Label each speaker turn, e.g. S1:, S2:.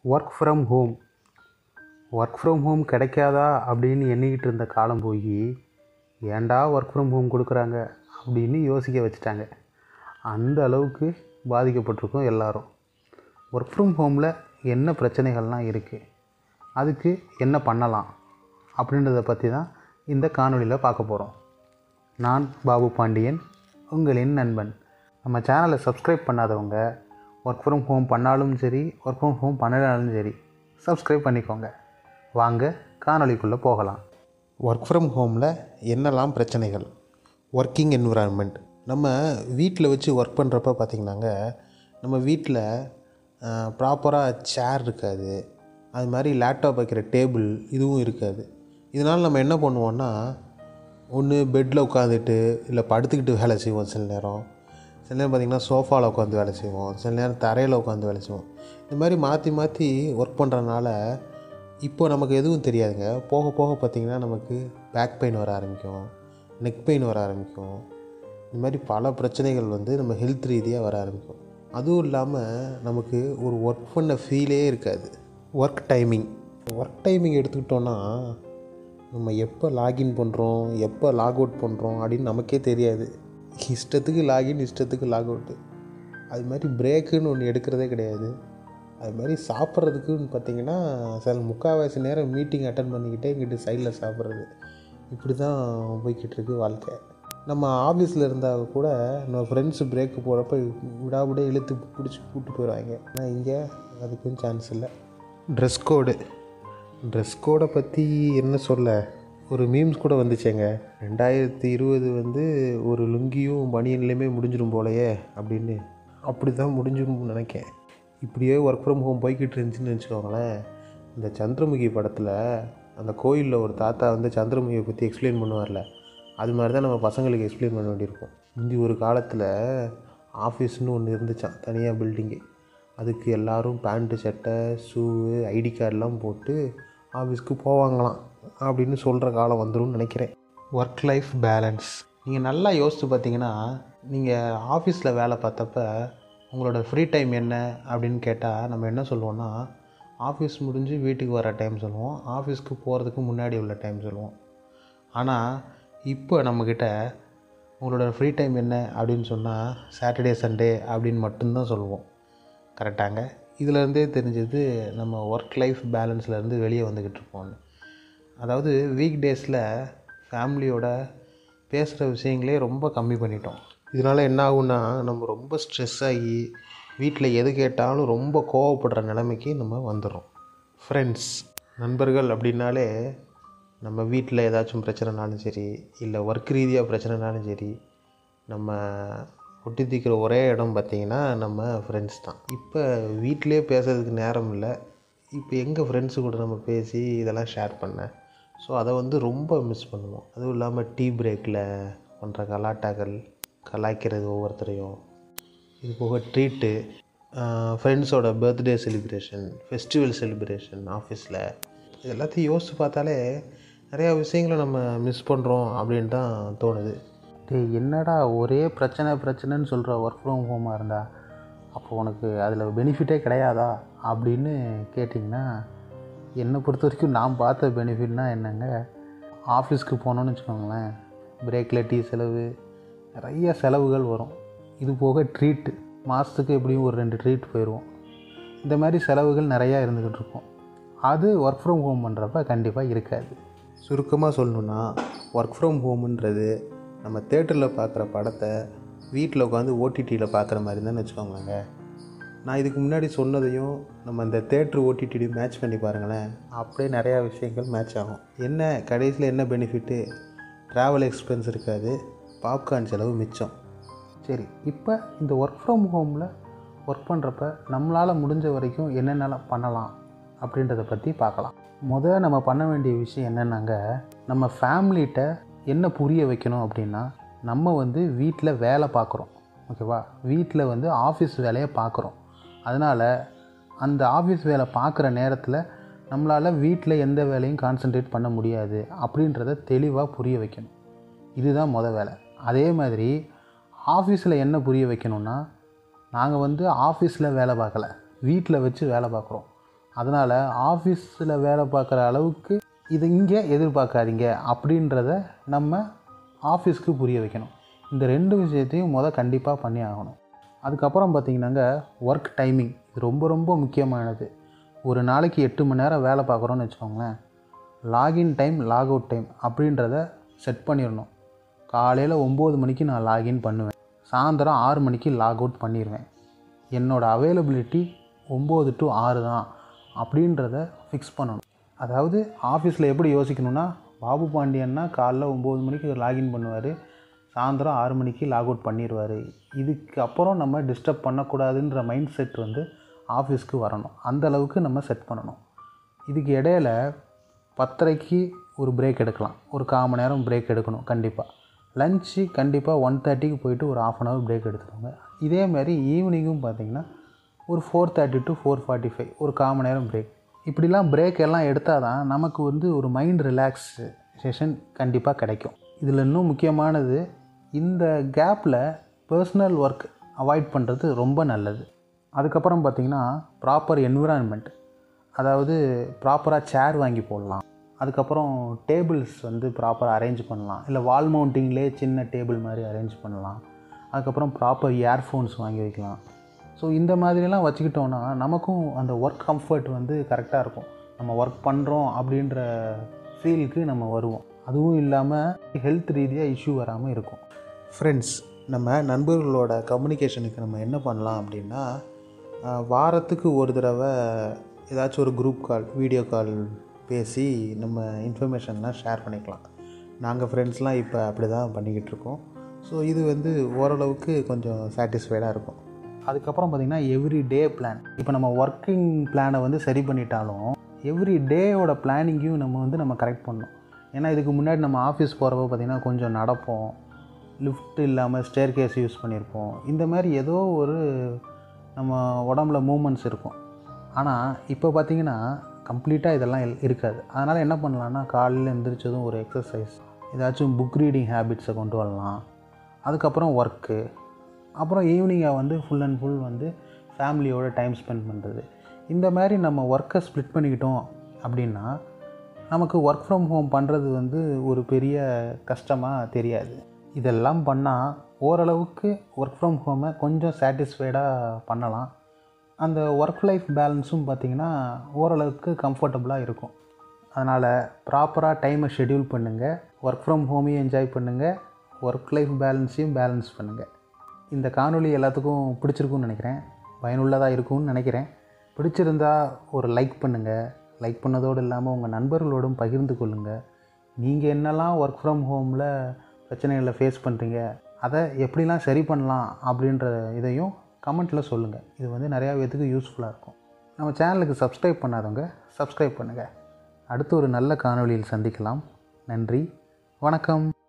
S1: work from home work from home கிடைக்காதா அப்படின்னு எண்ணிக்கிட்டு இருந்த காலம் போய் ஏன்டா ஒர்க் ஃப்ரம் ஹோம் கொடுக்குறாங்க அப்படின்னு யோசிக்க வச்சுட்டாங்க அந்த அளவுக்கு பாதிக்கப்பட்டிருக்கோம் எல்லாரும் ஒர்க் ஃப்ரம் ஹோமில் என்ன பிரச்சனைகள்லாம் இருக்குது அதுக்கு என்ன பண்ணலாம் அப்படின்றத பற்றி தான் இந்த காணொளியில் பார்க்க போகிறோம் நான் பாபு பாண்டியன் உங்களின் நண்பன் நம்ம சேனலை சப்ஸ்கிரைப் பண்ணாதவங்க ஒர்க் ஃப்ரம் ஹோம் பண்ணாலும் சரி ஒர்க் ஃப்ரம் ஹோம் பண்ணலாலும் சரி சப்ஸ்கிரைப் பண்ணிக்கோங்க வாங்க காணொளிக்குள்ளே போகலாம்
S2: ஒர்க் ஃப்ரம் ஹோமில் என்னெல்லாம் பிரச்சனைகள் ஒர்க்கிங் என்விரான்மெண்ட் நம்ம வீட்டில் வச்சு ஒர்க் பண்ணுறப்ப பார்த்திங்கனாங்க நம்ம வீட்டில் ப்ராப்பராக சேர் இருக்காது அது மாதிரி லேப்டாப் வைக்கிற டேபிள் இதுவும் இருக்காது இதனால் நம்ம என்ன பண்ணுவோன்னா ஒன்று பெட்டில் உட்காந்துட்டு இல்லை படுத்துக்கிட்டு வேலை செய்வோம் சில நேரம் சில நேரம் பார்த்திங்கன்னா சோஃபாவில் உட்காந்து வேலை செய்வோம் சில நேரம் தரையில் உட்காந்து வேலை செய்வோம் இந்த மாதிரி மாற்றி மாற்றி ஒர்க் பண்ணுறனால இப்போ நமக்கு எதுவும் தெரியாதுங்க போக போக பார்த்திங்கன்னா நமக்கு பேக் பெயின் வர ஆரம்பிக்கும் நெக் பெயின் வர ஆரம்பிக்கும் இந்த மாதிரி பல பிரச்சனைகள் வந்து நம்ம ஹெல்த் ரீதியாக வர ஆரம்பிக்கும் அதுவும் இல்லாமல் நமக்கு ஒரு ஒர்க் பண்ண ஃபீலே இருக்காது ஒர்க் டைமிங் ஒர்க் டைமிங் எடுத்துக்கிட்டோன்னா நம்ம எப்போ லாகின் பண்ணுறோம் எப்போ லாக் அவுட் பண்ணுறோம் அப்படின்னு நமக்கே தெரியாது இஷ்டத்துக்கு லாகின் இஷ்டத்துக்கு லாக் அவுட்டு அது மாதிரி பிரேக்குன்னு ஒன்று எடுக்கிறதே கிடையாது அது மாதிரி சாப்பிட்றதுக்குன்னு பார்த்தீங்கன்னா சில முக்கால்வாசி நேரம் மீட்டிங் அட்டன் பண்ணிக்கிட்டே இங்கிட்டு சைடில் சாப்பிட்றது இப்படி தான் போய்கிட்டு இருக்கு வாழ்க்கை நம்ம ஆஃபீஸில் இருந்தால் கூட நம்ம ஃப்ரெண்ட்ஸு பிரேக்கு போகிறப்ப விடாவிட இழுத்து பிடிச்சி கூப்பிட்டு போயிடுவாங்க ஆனால் இங்கே அதுக்கும் சான்ஸ் இல்லை ட்ரெஸ் கோடு ட்ரெஸ் கோடை பற்றி என்ன சொல்ல ஒரு மீம்ஸ் கூட வந்துச்சேங்க ரெண்டாயிரத்தி இருபது வந்து ஒரு லுங்கியும் பனியன்லேயுமே முடிஞ்சிடும் போலையே அப்படின்னு அப்படி தான் முடிஞ்சிடும்னு நினைக்கேன் இப்படியே ஒர்க் ஃப்ரம் ஹோம் போய்கிட்டு இருந்துச்சுன்னு வச்சுக்கோங்களேன் இந்த சந்திரமுகி படத்தில் அந்த கோயிலில் ஒரு தாத்தா வந்து சந்திரமுகியை பற்றி எக்ஸ்பிளைன் பண்ணுவார்ல அது மாதிரி தான் நம்ம பசங்களுக்கு எக்ஸ்பிளைன் பண்ண வேண்டியிருக்கும் முந்தி ஒரு காலத்தில் ஆஃபீஸ்னு ஒன்று இருந்துச்சான் தனியாக பில்டிங்கு அதுக்கு எல்லோரும் பேண்ட்டு சட்டை ஷூவு ஐடி கார்டெலாம் போட்டு ஆஃபீஸ்க்கு போவாங்களாம் அப்படின்னு சொல்கிற காலம் வந்துடும் நினைக்கிறேன் ஒர்க் லைஃப் பேலன்ஸ் நீங்கள் நல்லா யோசித்து பார்த்தீங்கன்னா நீங்கள் ஆஃபீஸில் வேலை பார்த்தப்ப உங்களோட ஃப்ரீ டைம் என்ன அப்படின்னு கேட்டால் நம்ம என்ன சொல்லுவோன்னா ஆஃபீஸ் முடிஞ்சு வீட்டுக்கு வர டைம் சொல்லுவோம் ஆஃபீஸ்க்கு போகிறதுக்கு முன்னாடி உள்ள டைம் சொல்லுவோம் ஆனால் இப்போ நம்மக்கிட்ட உங்களோட ஃப்ரீ டைம் என்ன அப்படின்னு சொன்னால் சாட்டர்டே சண்டே அப்படின்னு மட்டும்தான் சொல்லுவோம் கரெக்டாங்க இதிலேருந்தே தெரிஞ்சது நம்ம ஒர்க் லைஃப் பேலன்ஸ்லேருந்து வெளியே வந்துக்கிட்டு இருப்போம்னு அதாவது வீக் டேஸில் ஃபேமிலியோட பேசுகிற விஷயங்களே ரொம்ப கம்மி பண்ணிட்டோம் இதனால் என்ன ஆகும்னா நம்ம ரொம்ப ஸ்ட்ரெஸ் ஆகி வீட்டில் எது கேட்டாலும் ரொம்ப கோவப்படுற நிலைமைக்கு நம்ம வந்துடுறோம் ஃப்ரெண்ட்ஸ் நண்பர்கள் அப்படின்னாலே நம்ம வீட்டில் ஏதாச்சும் பிரச்சனைனாலும் சரி இல்லை ஒர்க் ரீதியாக பிரச்சனைனாலும் சரி நம்ம ஒட்டி தீக்கிற ஒரே இடம் பார்த்திங்கன்னா நம்ம ஃப்ரெண்ட்ஸ் தான் இப்போ வீட்டிலே பேசுறதுக்கு நேரம் இல்லை இப்போ எங்கள் ஃப்ரெண்ட்ஸு கூட நம்ம பேசி இதெல்லாம் ஷேர் பண்ணேன் ஸோ அதை வந்து ரொம்ப மிஸ் பண்ணுவோம் அதுவும் இல்லாமல் டீ பிரேக்கில் பண்ணுற கலாட்டாக்கள் கலாய்க்கிறது ஒவ்வொருத்தரையும் இது போக ட்ரீட்டு ஃப்ரெண்ட்ஸோட பர்த்டே செலிப்ரேஷன் ஃபெஸ்டிவல் செலிப்ரேஷன் ஆஃபீஸில் இது எல்லாத்தையும் யோசித்து பார்த்தாலே நிறையா விஷயங்களை நம்ம மிஸ் பண்ணுறோம் அப்படின்னு தான் தோணுது
S1: டேய் என்னடா ஒரே பிரச்சனை பிரச்சனைன்னு சொல்கிற ஒர்க் ஃப்ரம் ஹோமாக இருந்தா அப்போ உனக்கு அதில் பெனிஃபிட்டே கிடையாதா அப்படின்னு கேட்டிங்கன்னா என்னை பொறுத்த வரைக்கும் நான் பார்த்த பெனிஃபிட்னா என்னங்க ஆஃபீஸ்க்கு போனோன்னு வச்சுக்கோங்களேன் பிரேக்கில் டீ செலவு நிறைய செலவுகள் வரும் இது போக ட்ரீட்டு மாதத்துக்கு எப்படியும் ஒரு ரெண்டு ட்ரீட் போயிடுவோம் இந்த மாதிரி செலவுகள் நிறையா இருந்துக்கிட்டு இருக்கும் அது ஒர்க் ஃப்ரம் ஹோம் பண்ணுறப்ப கண்டிப்பாக இருக்காது
S2: சுருக்கமாக சொல்லணுன்னா ஒர்க் ஃப்ரம் ஹோமுன்றது நம்ம தேட்டரில் பார்க்குற படத்தை வீட்டில் உட்காந்து ஓடிடியில் பார்க்குற மாதிரி தான் வச்சுக்கோங்களேங்க நான் இதுக்கு முன்னாடி சொன்னதையும் நம்ம இந்த தேட்ரு ஓடிடியும் மேட்ச் பண்ணி பாருங்களேன் அப்படியே நிறையா விஷயங்கள் மேட்ச் ஆகும் என்ன கடைசியில் என்ன பெனிஃபிட்டு ட்ராவல் எக்ஸ்பென்ஸ் இருக்காது பாப்கார்ன் செலவு மிச்சம்
S1: சரி இப்போ இந்த ஒர்க் ஃப்ரம் ஹோமில் ஒர்க் பண்ணுறப்ப நம்மளால் முடிஞ்ச வரைக்கும் என்னென்னலாம் பண்ணலாம் அப்படின்றத பற்றி பார்க்கலாம் முதல் நம்ம பண்ண வேண்டிய விஷயம் என்னென்னாங்க நம்ம ஃபேமிலிகிட்ட என்ன புரிய வைக்கணும் அப்படின்னா நம்ம வந்து வீட்டில் வேலை பார்க்குறோம் ஓகேவா வீட்டில் வந்து ஆஃபீஸ் வேலையை பார்க்குறோம் அதனால் அந்த ஆஃபீஸ் வேலை பார்க்குற நேரத்தில் நம்மளால் வீட்டில் எந்த வேலையும் கான்சென்ட்ரேட் பண்ண முடியாது அப்படின்றத தெளிவாக புரிய வைக்கணும் இதுதான் முத வேலை அதே மாதிரி ஆஃபீஸில் என்ன புரிய வைக்கணும்னா நாங்கள் வந்து ஆஃபீஸில் வேலை பார்க்கல வீட்டில் வச்சு வேலை பார்க்குறோம் அதனால் ஆஃபீஸில் வேலை பார்க்குற அளவுக்கு இது இங்கே எதிர்பார்க்காதீங்க அப்படின்றத நம்ம ஆஃபீஸ்க்கு புரிய வைக்கணும் இந்த ரெண்டு விஷயத்தையும் முத கண்டிப்பாக பண்ணி ஆகணும் அதுக்கப்புறம் பார்த்திங்கன்னாங்க ஒர்க் டைமிங் இது ரொம்ப ரொம்ப முக்கியமானது ஒரு நாளைக்கு எட்டு மணி நேரம் வேலை பார்க்குறோன்னு வச்சுக்கோங்களேன் login time log out time அப்படின்றத செட் பண்ணிடணும் காலையில் ஒம்பது மணிக்கு நான் லாகின் பண்ணுவேன் சாயந்தரம் ஆறு மணிக்கு லாக் அவுட் பண்ணிடுவேன் என்னோடய அவைலபிலிட்டி ஒம்பது டு ஆறு தான் அப்படின்றத ஃபிக்ஸ் பண்ணணும் அதாவது ஆஃபீஸில் எப்படி யோசிக்கணும்னா பாபு பாண்டியன்னா காலைல ஒம்பது மணிக்கு லாகின் பண்ணுவார் சாயந்தரம் ஆறு மணிக்கு லாக் அவுட் பண்ணிடுவார் இதுக்கு அப்புறம் நம்ம டிஸ்டர்ப் பண்ணக்கூடாதுன்ற மைண்ட் செட் வந்து ஆஃபீஸ்க்கு வரணும் அந்த அளவுக்கு நம்ம செட் பண்ணணும் இதுக்கு இடையில பத்தரைக்கு ஒரு பிரேக் எடுக்கலாம் ஒரு கால் மணி நேரம் பிரேக் எடுக்கணும் கண்டிப்பாக லஞ்சு கண்டிப்பாக ஒன் தேர்ட்டிக்கு போயிட்டு ஒரு ஆஃப் அன் ஹவர் பிரேக் எடுத்துக்கோங்க இதே மாதிரி ஈவினிங்கும் பார்த்தீங்கன்னா ஒரு four thirty to four forty five ஒரு கால் மணி நேரம் பிரேக் இப்படிலாம் பிரேக் எல்லாம் எடுத்தால் தான் நமக்கு வந்து ஒரு மைண்ட் ரிலாக்ஸேஷன் கண்டிப்பாக கிடைக்கும் இதில் இன்னும் முக்கியமானது இந்த கேப்பில் பர்சனல் ஒர்க் அவாய்ட் பண்ணுறது ரொம்ப நல்லது அதுக்கப்புறம் பார்த்திங்கன்னா ப்ராப்பர் என்விரான்மெண்ட் அதாவது ப்ராப்பராக சேர் வாங்கி போடலாம் அதுக்கப்புறம் டேபிள்ஸ் வந்து ப்ராப்பராக அரேஞ்ச் பண்ணலாம் இல்லை வால் மவுண்டிங்லேயே சின்ன டேபிள் மாதிரி அரேஞ்ச் பண்ணலாம் அதுக்கப்புறம் ப்ராப்பர் இயர்ஃபோன்ஸ் வாங்கி வைக்கலாம் ஸோ இந்த மாதிரிலாம் வச்சுக்கிட்டோன்னா நமக்கும் அந்த ஒர்க் கம்ஃபர்ட் வந்து கரெக்டாக இருக்கும் நம்ம ஒர்க் பண்ணுறோம் அப்படின்ற ஃபீலுக்கு நம்ம வருவோம் அதுவும் இல்லாமல் ஹெல்த் ரீதியாக இஷ்யூ வராமல் இருக்கும்
S2: ஃப்ரெண்ட்ஸ் நம்ம நண்பர்களோட கம்யூனிகேஷனுக்கு நம்ம என்ன பண்ணலாம் அப்படின்னா ஆஹ், வாரத்துக்கு ஒரு தடவை ஏதாச்சும் ஒரு குரூப் கால் வீடியோ கால் பேசி நம்ம இன்ஃபர்மேஷன்லாம் ஷேர் பண்ணிக்கலாம் நாங்கள் ஃப்ரெண்ட்ஸ்லாம் இப்போ அப்படி தான் பண்ணிக்கிட்டு இருக்கோம் ஸோ இது வந்து ஓரளவுக்கு கொஞ்சம் சாட்டிஸ்ஃபைடாக இருக்கும்
S1: அதுக்கப்புறம் பார்த்திங்கன்னா எவ்ரி டே பிளான் இப்போ நம்ம ஒர்க்கிங் பிளானை வந்து சரி பண்ணிட்டாலும் எவ்ரி டேயோட பிளானிங்கையும் நம்ம வந்து நம்ம கரெக்ட் பண்ணணும் ஏன்னா இதுக்கு முன்னாடி நம்ம ஆஃபீஸ் போகிறப்ப பார்த்திங்கன்னா கொஞ்சம் நடப்போம் லிஃப்ட் இல்லாமல் ஸ்டேர் கேஸ் யூஸ் பண்ணியிருப்போம் இந்த மாதிரி ஏதோ ஒரு நம்ம உடம்புல மூமெண்ட்ஸ் இருக்கும் ஆனால் இப்போ பார்த்திங்கன்னா கம்ப்ளீட்டாக இதெல்லாம் இல்- இருக்காது அதனால் என்ன பண்ணலான்னா காலையில் எந்திரிச்சதும் ஒரு எக்ஸசைஸ் ஏதாச்சும் புக் ரீடிங் ஹேபிட்ஸை கொண்டு வரலாம் அதுக்கப்புறம் ஒர்க்கு அப்புறம் ஈவினிங்கை வந்து ஃபுல் அண்ட் ஃபுல் வந்து ஃபேமிலியோட டைம் ஸ்பெண்ட் பண்ணுறது இந்த மாதிரி நம்ம ஒர்க்கை ஸ்ப்ளிட் பண்ணிக்கிட்டோம் அப்படின்னா நமக்கு ஒர்க் ஃப்ரம் ஹோம் பண்ணுறது வந்து ஒரு பெரிய கஷ்டமாக தெரியாது இதெல்லாம் பண்ணால் ஓரளவுக்கு ஒர்க் ஃப்ரம் ஹோமை கொஞ்சம் சாட்டிஸ்ஃபைடாக பண்ணலாம் அந்த ஒர்க் லைஃப் பேலன்ஸும் பார்த்திங்கன்னா ஓரளவுக்கு கம்ஃபர்டபுளாக இருக்கும் அதனால் ப்ராப்பராக டைமை ஷெட்யூல் பண்ணுங்கள் ஒர்க் ஃப்ரம் ஹோமையும் என்ஜாய் பண்ணுங்கள் ஒர்க் லைஃப் பேலன்ஸையும் பேலன்ஸ் பண்ணுங்கள் இந்த காணொளி எல்லாத்துக்கும் பிடிச்சிருக்கும்னு நினைக்கிறேன் பயனுள்ளதாக இருக்கும்னு நினைக்கிறேன் பிடிச்சிருந்தா ஒரு லைக் பண்ணுங்கள் லைக் பண்ணதோடு இல்லாமல் உங்கள் நண்பர்களோடும் பகிர்ந்து கொள்ளுங்கள் நீங்கள் என்னெல்லாம் ஒர்க் ஃப்ரம் ஹோமில் பிரச்சனைகளை ஃபேஸ் பண்ணுறீங்க அதை எப்படிலாம் சரி பண்ணலாம் அப்படின்ற இதையும் கமெண்ட்டில் சொல்லுங்கள் இது வந்து நிறையா பேத்துக்கு யூஸ்ஃபுல்லாக இருக்கும் நம்ம சேனலுக்கு சப்ஸ்கிரைப் பண்ணாதவங்க சப்ஸ்கிரைப் பண்ணுங்கள் அடுத்து ஒரு நல்ல காணொளியில் சந்திக்கலாம் நன்றி வணக்கம்